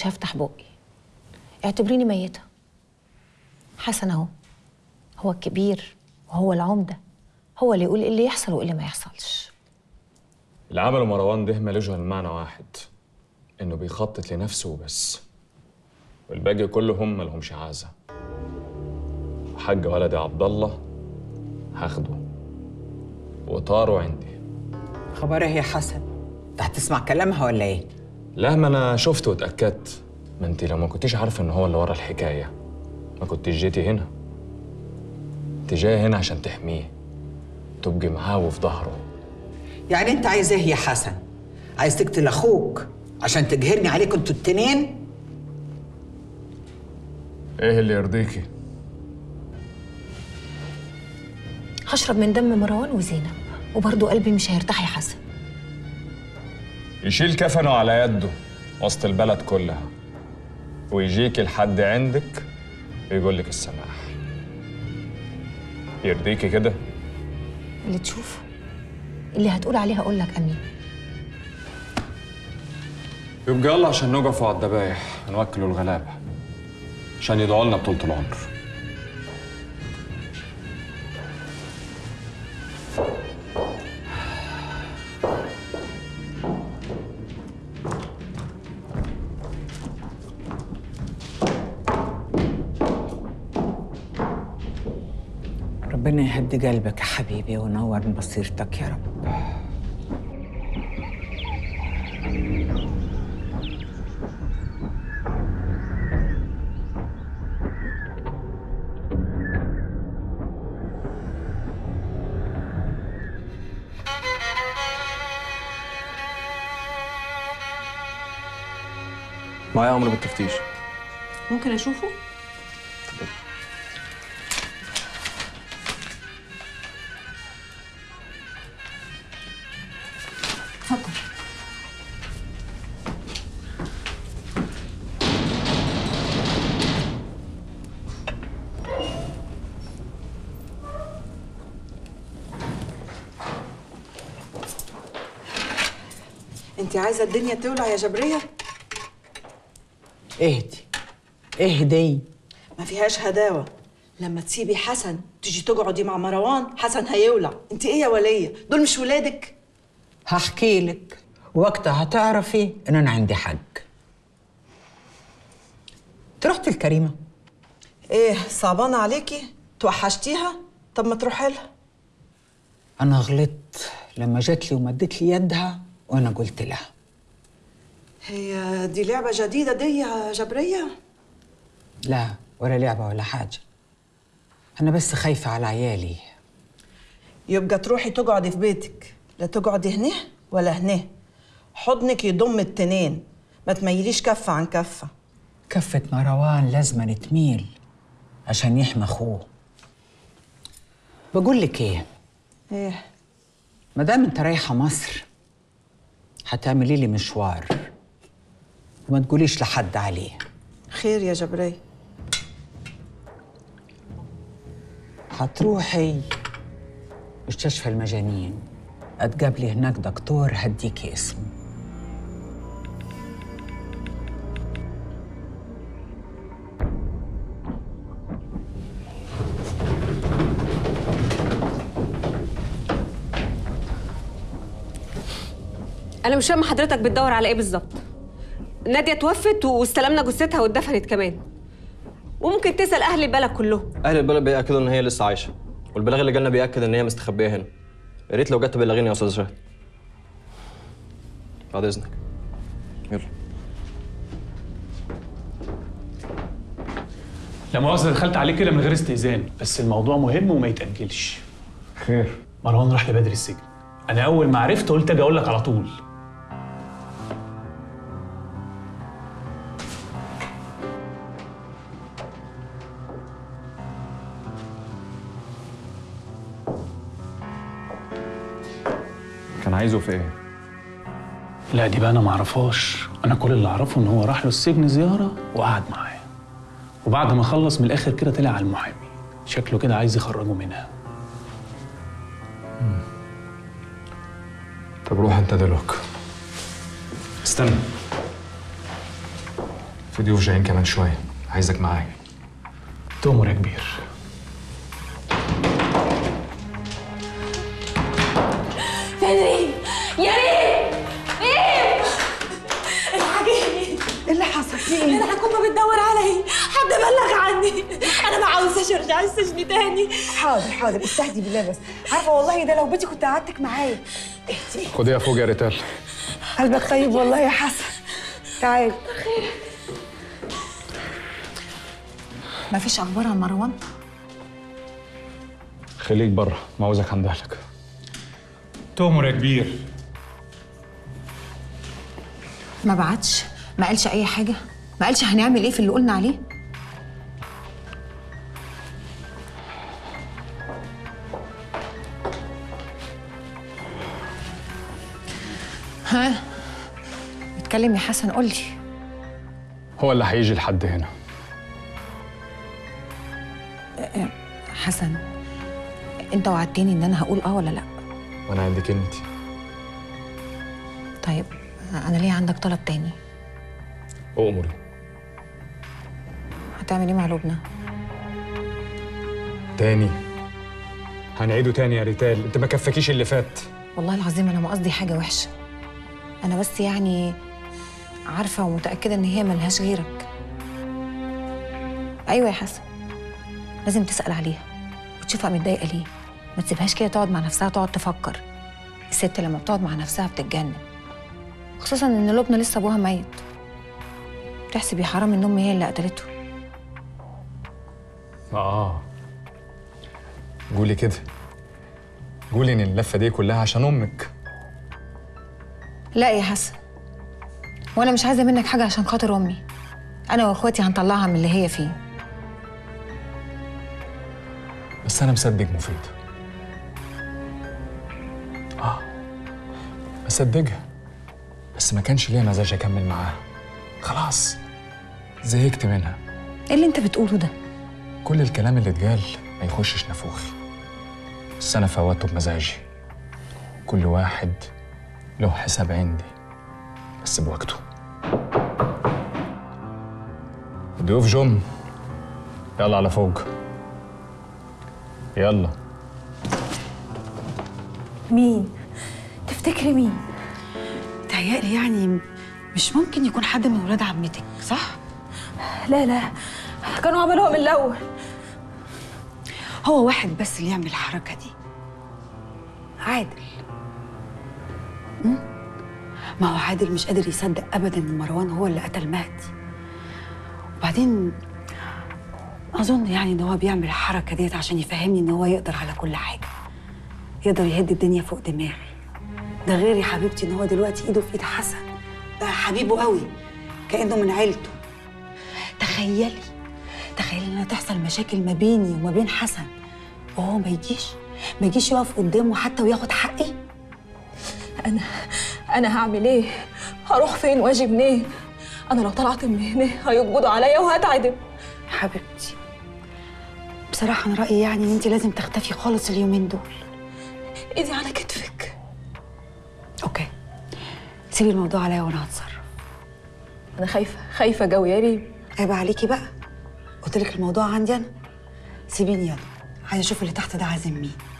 مش هفتح بقي اعتبريني ميتة حسن اهو هو الكبير وهو العمدة هو اللي يقول ايه اللي يحصل وايه اللي ما يحصلش اللي عمله مروان ده ملوش غير معنى واحد انه بيخطط لنفسه وبس والباقي كلهم ملهمش عازة وحاج ولدي عبد الله هاخده وطاره عندي خبرها يا حسن انت هتسمع كلامها ولا ايه لا ما انا شفت واتاكدت ما انت لو ما كنتيش عارفه ان هو اللي ورا الحكايه ما كنتش جيتي هنا انت جايه هنا عشان تحميه تبقي معاه وفي ظهره يعني انت عايز ايه يا حسن عايز تقتل اخوك عشان تجهرني عليكم انتوا التنين ايه اللي يرضيكي هشرب من دم مروان وزينب وبرضه قلبي مش هيرتاح يا حسن يشيل كفنه على يده وسط البلد كلها ويجيكي لحد عندك ويقول لك السماح يرضيكي كده اللي تشوفه اللي هتقول عليها اقول لك امين يبقى يلا عشان نقفوا على الذبايح ونوكلوا الغلابه عشان يدعوا لنا بطولة العمر ربنا يهدي قلبك يا حبيبي وينور بصيرتك يا رب معايا امر بالتفتيش ممكن اشوفه اتفضل انت عايزه الدنيا تولع يا جبريه اهدي اهدي ما فيهاش هداوه لما تسيبي حسن تيجي تقعدي مع مروان حسن هيولع انت ايه يا وليه دول مش ولادك هحكي لك وقتها هتعرفي ان انا عندي حق انت رحت الكريمه ايه صعبانه عليكي توحشتيها طب ما تروحي لها انا غلطت لما جت لي ومدت لي يدها وانا قلت لها هي دي لعبه جديده دي يا جبريه لا ولا لعبه ولا حاجه انا بس خايفه على عيالي يبقى تروحي تقعدي في بيتك لا تقعدي هنا ولا هنا حضنك يضم التنين ما تميليش كفه عن كفه كفة مروان لازم تميل عشان يحمي اخوه بقول لك ايه ايه ما دام انت رايحه مصر هتعملي لي مشوار وما تقوليش لحد عليه خير يا جبريه هتروحي مستشفى المجانين هتقابلي هناك دكتور هديكي اسمه انا مش فاهمه حضرتك بتدور على ايه بالظبط ناديه توفت واستلمنا جثتها واتدفنت كمان وممكن تسال اهل البلد كلهم اهل البلد بياكدوا ان هي لسه عايشه والبلاغ اللي جالنا بياكد ان هي مستخبيه هنا يا ريت لو جت تبلغيني يا استاذ شهد بعد اذنك يلا لا مؤاخذة دخلت عليه كده من غير استئذان بس الموضوع مهم وما يتأجلش خير مروان راح لبدري السجن أنا أول ما عرفت قلت أجي أقول لك على طول كان عايزه في ايه لا دي بقى أنا ما أعرفهاش أنا كل اللي أعرفه إن هو راح له السجن زيارة وقعد معاه وبعد ما خلص من الآخر كده طلع على المحامي شكله كده عايز يخرجه منها طب روح انت دلوقتي استنى في ضيوف جايين كمان شويه عايزك معايا تؤمر يا كبير ريم يا ريم ريم الحاجة ايه اللي حصل في ايه الحكومة بتدور علي حد بلغ عني أنا ما عاوزاش أرجع السجن تاني حاضر حاضر استهدي بالله بس عارفه والله ده لو بيتي كنت قعدتك معايا اهدي خديها فوق يا ريتال قلبك طيب والله يا حسن تعال مفيش اخبار عن مروان خليك بره ما عاوزك عند اهلك تؤمر يا كبير ما بعتش ما قالش اي حاجه ما قالش هنعمل ايه في اللي قلنا عليه ها اتكلم يا حسن قول لي هو اللي هيجي لحد هنا حسن انت وعدتني ان انا هقول اه ولا لا وانا عندي كلمتي طيب انا ليه عندك طلب تاني اؤمري هتعمل ايه مع لبنى تاني هنعيده تاني يا ريتال انت ما كفاكيش اللي فات والله العظيم انا ما قصدي حاجه وحشه انا بس يعني عارفه ومتاكده ان هي ملهاش غيرك ايوه يا حسن لازم تسال عليها وتشوفها متضايقه ليه ما تسيبهاش كده تقعد مع نفسها تقعد تفكر الست لما بتقعد مع نفسها بتتجنن خصوصا ان لبنى لسه ابوها ميت تحسب يا حرام ان امي هي اللي قتلته اه قولي كده قولي ان اللفه دي كلها عشان امك لا يا حسن وانا مش عايزه منك حاجه عشان خاطر امي انا واخواتي هنطلعها من اللي هي فيه بس انا مصدق مفيد اه مصدقها بس ما كانش ليا مزاج اكمل معاها خلاص زهقت منها ايه اللي انت بتقوله ده كل الكلام اللي اتقال ما يخشش نافوخي بس انا فوته بمزاجي كل واحد له حساب عندي بس بوقته ضيوف جم يلا على فوق يلا مين تفتكري مين تهيألي يعني مش ممكن يكون حد من ولاد عمتك صح لا لا كانوا عملوها من الأول هو واحد بس اللي يعمل الحركه دي عادل م? ما هو عادل مش قادر يصدق ابدا ان مروان هو اللي قتل مهدي وبعدين اظن يعني ان هو بيعمل الحركه ديت عشان يفهمني ان هو يقدر على كل حاجه يقدر يهد الدنيا فوق دماغي ده غير يا حبيبتي ان هو دلوقتي ايده في ايد حسن بقى حبيبه قوي كانه من عيلته تخيلي تخيلي انها تحصل مشاكل ما بيني وما بين حسن وهو ما يجيش ما يجيش يقف قدامه حتى وياخد حقي أنا أنا هعمل إيه؟ هروح فين وأجي منين؟ أنا لو طلعت من هنا هيقبضوا عليا وهتعدم حبيبتي بصراحة أنا رأيي يعني إن أنت لازم تختفي خالص اليومين دول إيدي على كتفك أوكي سيبي الموضوع عليا وأنا هتصرف أنا خايفة خايفة جو يا ريم عيب عليكي بقى قلت لك الموضوع عندي أنا سيبيني يلا عايزة أشوف اللي تحت ده عازم مين